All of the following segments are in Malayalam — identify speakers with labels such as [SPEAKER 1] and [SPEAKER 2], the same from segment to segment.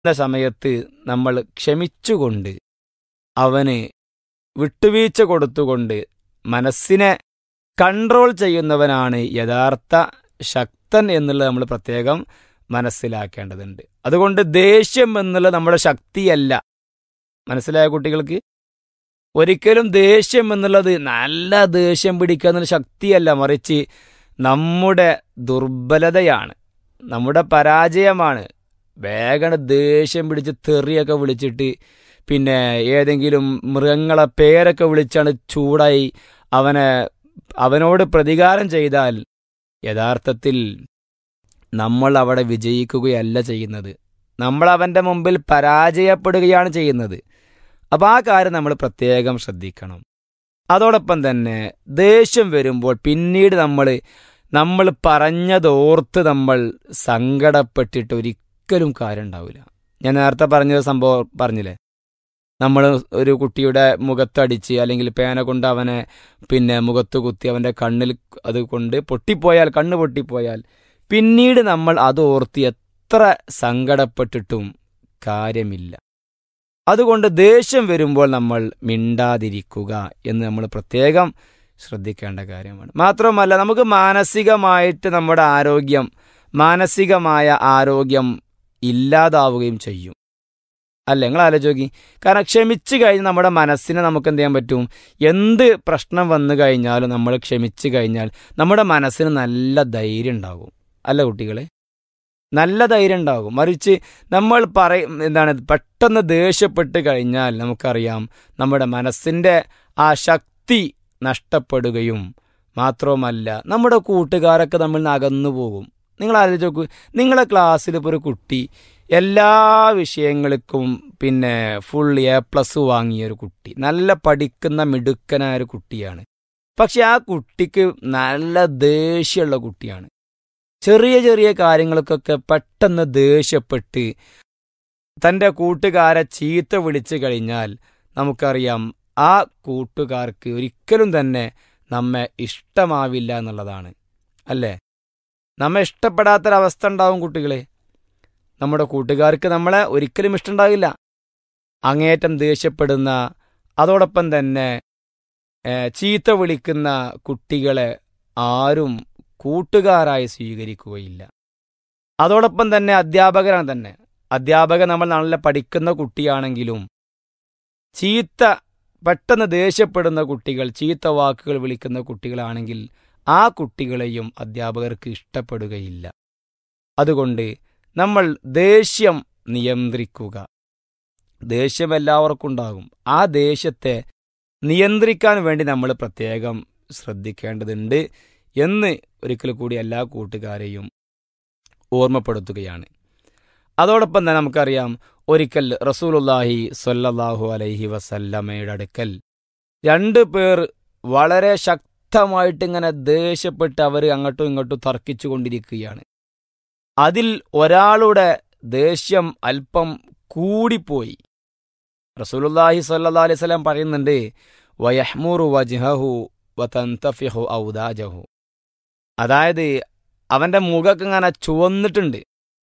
[SPEAKER 1] എന്ന സമയത്ത് നമ്മൾ ക്ഷമിച്ചുകൊണ്ട് അവന് വിട്ടുവീഴ്ച കൊടുത്തുകൊണ്ട് മനസ്സിനെ കൺട്രോൾ ചെയ്യുന്നവനാണ് യഥാർത്ഥ ശക്തൻ എന്നുള്ളത് നമ്മൾ പ്രത്യേകം മനസ്സിലാക്കേണ്ടതുണ്ട് അതുകൊണ്ട് ദേഷ്യം എന്നുള്ളത് നമ്മുടെ ശക്തിയല്ല മനസ്സിലായ കുട്ടികൾക്ക് ഒരിക്കലും ദേഷ്യം എന്നുള്ളത് നല്ല ദേഷ്യം പിടിക്കുക എന്നുള്ള ശക്തിയല്ല മറിച്ച് നമ്മുടെ ദുർബലതയാണ് നമ്മുടെ പരാജയമാണ് വേഗം ദേഷ്യം പിടിച്ച് തെറിയൊക്കെ വിളിച്ചിട്ട് പിന്നെ ഏതെങ്കിലും മൃഗങ്ങളെ പേരൊക്കെ വിളിച്ചാണ് ചൂടായി അവനെ അവനോട് പ്രതികാരം ചെയ്താൽ യഥാർത്ഥത്തിൽ നമ്മൾ അവിടെ വിജയിക്കുകയല്ല ചെയ്യുന്നത് നമ്മൾ അവൻ്റെ മുമ്പിൽ പരാജയപ്പെടുകയാണ് ചെയ്യുന്നത് അപ്പോൾ ആ കാര്യം നമ്മൾ പ്രത്യേകം ശ്രദ്ധിക്കണം അതോടൊപ്പം തന്നെ ദേഷ്യം വരുമ്പോൾ പിന്നീട് നമ്മൾ നമ്മൾ പറഞ്ഞതോർത്ത് നമ്മൾ സങ്കടപ്പെട്ടിട്ട് ഒരിക്കലും കാര്യം ഉണ്ടാവില്ല ഞാൻ നേരത്തെ പറഞ്ഞ സംഭവം പറഞ്ഞില്ലേ നമ്മൾ ഒരു കുട്ടിയുടെ മുഖത്തടിച്ച് അല്ലെങ്കിൽ പേന കൊണ്ട് അവനെ പിന്നെ മുഖത്ത് കുത്തി അവൻ്റെ കണ്ണിൽ അത് കൊണ്ട് പൊട്ടിപ്പോയാൽ കണ്ണ് പൊട്ടിപ്പോയാൽ പിന്നീട് നമ്മൾ അത് ഓർത്ത് എത്ര സങ്കടപ്പെട്ടിട്ടും കാര്യമില്ല അതുകൊണ്ട് ദേഷ്യം വരുമ്പോൾ നമ്മൾ മിണ്ടാതിരിക്കുക എന്ന് നമ്മൾ പ്രത്യേകം ശ്രദ്ധിക്കേണ്ട കാര്യമാണ് മാത്രമല്ല നമുക്ക് മാനസികമായിട്ട് നമ്മുടെ ആരോഗ്യം മാനസികമായ ആരോഗ്യം ഇല്ലാതാവുകയും ചെയ്യും അല്ല നിങ്ങൾ ആലോചിക്കി കാരണം ക്ഷമിച്ചു കഴിഞ്ഞ് നമ്മുടെ മനസ്സിനെ നമുക്ക് എന്ത് ചെയ്യാൻ പറ്റും എന്ത് പ്രശ്നം വന്നു കഴിഞ്ഞാലും നമ്മൾ ക്ഷമിച്ചു കഴിഞ്ഞാൽ നമ്മുടെ മനസ്സിന് നല്ല ധൈര്യം ഉണ്ടാകും അല്ല കുട്ടികളെ നല്ല ധൈര്യം ഉണ്ടാകും മറിച്ച് നമ്മൾ പറയും എന്താണ് പെട്ടെന്ന് ദേഷ്യപ്പെട്ട് കഴിഞ്ഞാൽ നമുക്കറിയാം നമ്മുടെ മനസ്സിൻ്റെ ആ ശക്തി നഷ്ടപ്പെടുകയും മാത്രവുമല്ല നമ്മുടെ കൂട്ടുകാരൊക്കെ നമ്മൾ നിന്ന് അകന്നു പോകും നിങ്ങൾ ആലോചിച്ച് നോക്കൂ നിങ്ങളെ ക്ലാസ്സിൽ ഇപ്പോൾ ഒരു കുട്ടി എല്ലാ വിഷയങ്ങൾക്കും പിന്നെ ഫുൾ എ പ്ലസ് വാങ്ങിയ ഒരു കുട്ടി നല്ല പഠിക്കുന്ന മിടുക്കനായ ഒരു കുട്ടിയാണ് പക്ഷെ ആ കുട്ടിക്ക് നല്ല ദേഷ്യമുള്ള കുട്ടിയാണ് ചെറിയ ചെറിയ കാര്യങ്ങൾക്കൊക്കെ പെട്ടെന്ന് ദേഷ്യപ്പെട്ട് തൻ്റെ കൂട്ടുകാരെ ചീത്ത വിളിച്ചു കഴിഞ്ഞാൽ നമുക്കറിയാം ആ കൂട്ടുകാർക്ക് ഒരിക്കലും തന്നെ നമ്മെ ഇഷ്ടമാവില്ല എന്നുള്ളതാണ് അല്ലേ നമ്മെ ഇഷ്ടപ്പെടാത്തൊരവസ്ഥ ഉണ്ടാവും കുട്ടികളെ നമ്മുടെ കൂട്ടുകാർക്ക് നമ്മളെ ഒരിക്കലും ഇഷ്ടമുണ്ടാവില്ല അങ്ങേറ്റം ദേഷ്യപ്പെടുന്ന അതോടൊപ്പം തന്നെ ചീത്ത വിളിക്കുന്ന കുട്ടികളെ ആരും കൂട്ടുകാരായി സ്വീകരിക്കുകയില്ല അതോടൊപ്പം തന്നെ അധ്യാപകരാണ് തന്നെ അധ്യാപകൻ നമ്മൾ നല്ല പഠിക്കുന്ന കുട്ടിയാണെങ്കിലും ചീത്ത പെട്ടെന്ന് ദേഷ്യപ്പെടുന്ന കുട്ടികൾ ചീത്ത വാക്കുകൾ വിളിക്കുന്ന കുട്ടികളാണെങ്കിൽ ആ കുട്ടികളെയും അധ്യാപകർക്ക് ഇഷ്ടപ്പെടുകയില്ല അതുകൊണ്ട് നമ്മൾ ദേഷ്യം നിയന്ത്രിക്കുക ദേഷ്യം എല്ലാവർക്കും ഉണ്ടാകും ആ ദേഷ്യത്തെ നിയന്ത്രിക്കാൻ വേണ്ടി നമ്മൾ പ്രത്യേകം ശ്രദ്ധിക്കേണ്ടതുണ്ട് എന്ന് ഒരിക്കൽ കൂടി എല്ലാ കൂട്ടുകാരെയും ഓർമ്മപ്പെടുത്തുകയാണ് അതോടൊപ്പം തന്നെ നമുക്കറിയാം ഒരിക്കൽ റസൂലുല്ലാഹി സൊല്ലാഹു അലൈഹി വസല്ലമയുടെ അടുക്കൽ രണ്ട് പേർ വളരെ ശക്തമായിട്ട് ഇങ്ങനെ ദേഷ്യപ്പെട്ട് അവർ അങ്ങോട്ടും ഇങ്ങോട്ടും തർക്കിച്ചു കൊണ്ടിരിക്കുകയാണ് അതിൽ ഒരാളുടെ ദേഷ്യം അല്പം കൂടിപ്പോയി റസൂലുല്ലാഹി സല്ലാ അലൈഹി സ്വലം പറയുന്നുണ്ട് വയഹ്മുറു വജ്ഹഹു വതന്തഫിഹു ഔദാജഹു അതായത് അവന്റെ മുഖമൊക്കെ ഇങ്ങനെ ചുവന്നിട്ടുണ്ട്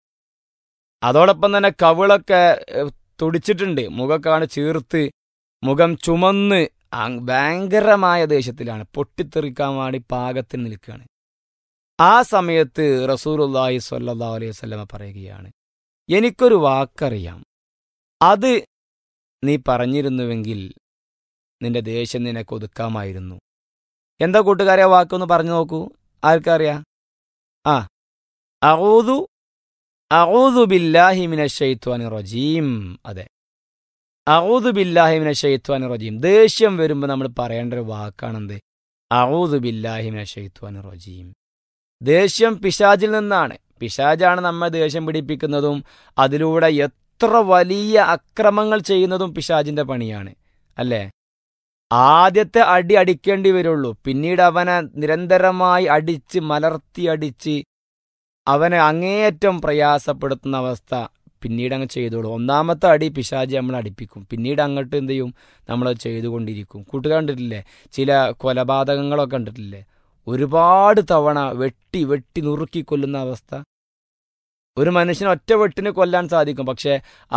[SPEAKER 1] അതോടൊപ്പം തന്നെ കവിളൊക്കെ തുടിച്ചിട്ടുണ്ട് മുഖക്കാണ് ചീർത്ത് മുഖം ചുമന്ന് ഭയങ്കരമായ ദേഷ്യത്തിലാണ് പൊട്ടിത്തെറിക്കാൻ വേണ്ടി പാകത്തിൽ നിൽക്കുകയാണ് ആ സമയത്ത് റസൂലുല്ലാഹി സ്വല്ലാ അലൈഹി വസ്ലമ പറയുകയാണ് എനിക്കൊരു വാക്കറിയാം അത് നീ പറഞ്ഞിരുന്നുവെങ്കിൽ നിന്റെ ദേഷ്യം നിനക്ക് ഒതുക്കാമായിരുന്നു എന്താ കൂട്ടുകാരെ ആ വാക്കൊന്ന് പറഞ്ഞു നോക്കൂ ആർക്കറിയാം ആ അഊദു അഊദു ബില്ലാഹി മിന ഷെയ്ത്വാനി റജീം അതെ അഊദു ബില്ലാഹി മിന ഷെയ്ത്വാനി റജീം ദേഷ്യം വരുമ്പോൾ നമ്മൾ പറയേണ്ട ഒരു വാക്കാണെന്ത് അഊദു ബില്ലാഹി മിന ഷെയ്ത്വാനി റജീം ദേഷ്യം പിശാജിൽ നിന്നാണ് പിശാജാണ് നമ്മെ ദേഷ്യം പിടിപ്പിക്കുന്നതും അതിലൂടെ എത്ര വലിയ അക്രമങ്ങൾ ചെയ്യുന്നതും പിശാജിന്റെ പണിയാണ് അല്ലേ ആദ്യത്തെ അടി അടിക്കേണ്ടി വരുള്ളൂ പിന്നീട് അവനെ നിരന്തരമായി അടിച്ച് മലർത്തി അടിച്ച് അവനെ അങ്ങേയറ്റം പ്രയാസപ്പെടുത്തുന്ന അവസ്ഥ പിന്നീട് അങ്ങ് ചെയ്തോളൂ ഒന്നാമത്തെ അടി പിശാജി നമ്മൾ അടിപ്പിക്കും പിന്നീട് അങ്ങോട്ട് എന്ത് ചെയ്യും നമ്മൾ ചെയ്തുകൊണ്ടിരിക്കും കൂട്ടുകാർ കണ്ടിട്ടില്ലേ ചില കൊലപാതകങ്ങളൊക്കെ കണ്ടിട്ടില്ലേ ഒരുപാട് തവണ വെട്ടി വെട്ടി നുറുക്കി കൊല്ലുന്ന അവസ്ഥ ഒരു മനുഷ്യനെ ഒറ്റ വെട്ടിന് കൊല്ലാൻ സാധിക്കും പക്ഷേ